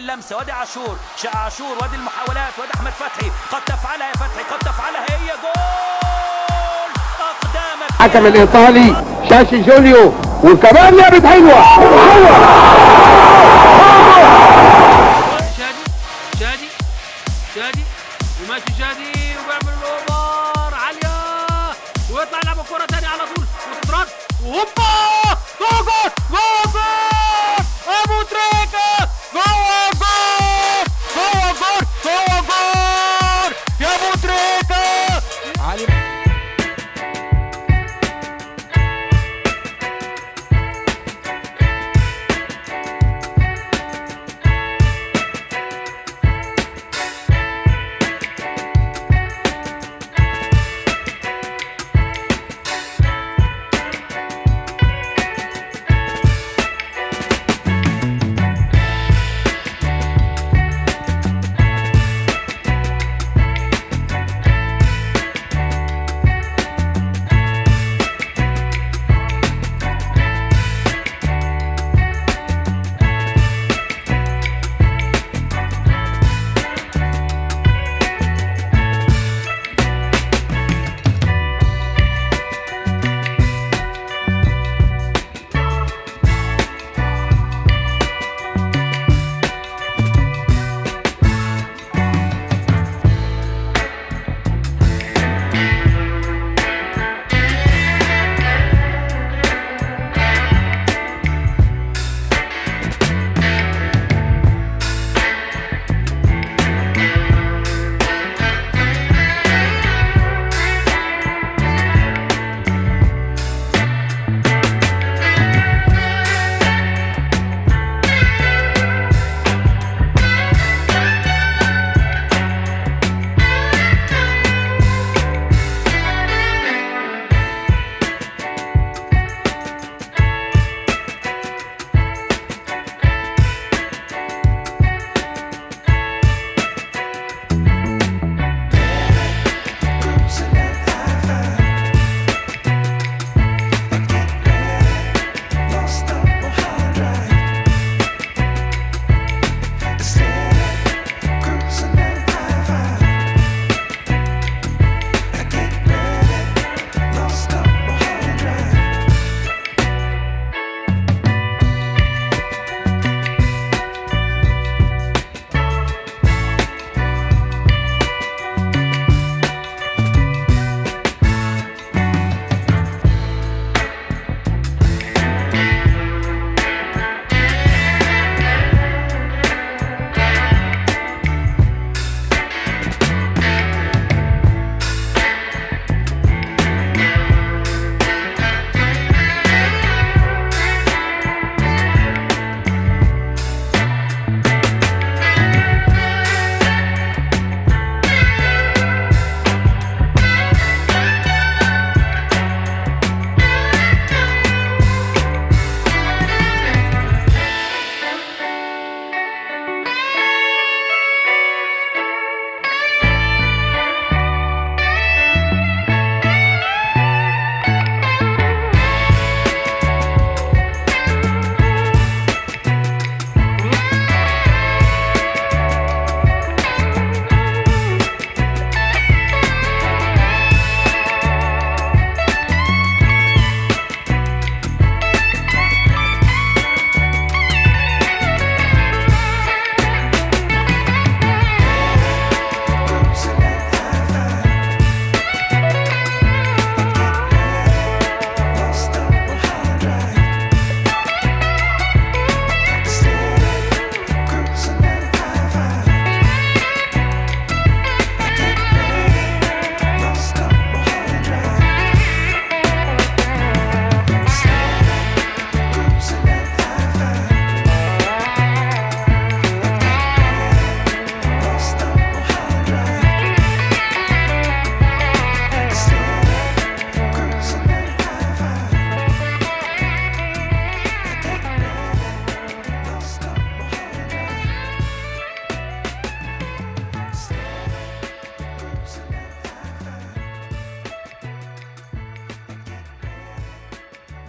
اللمسه وادي عاشور شاء عاشور وادي المحاولات وادي احمد فتحي قد تفعلها يا فتحي قد تفعلها هي جول اقدامك الحكم الايطالي شاشي جوليو وكمان لعبت حلوه شادي شادي شادي وماشي شادي وبيعمل الاوفر عاليه ويطلع يلعب الكره تاني على طول وتترد وهوبا جول جول جول جول ابو تريكه جوه جول جوه جول جوه جول يا ابو تريكه علي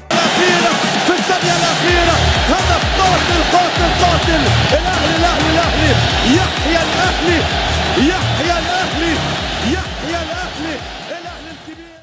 الثانية الأخيرة هدف قاتل قاتل قاتل الأهلي الأهلي الأهلي الاهلي يحتفل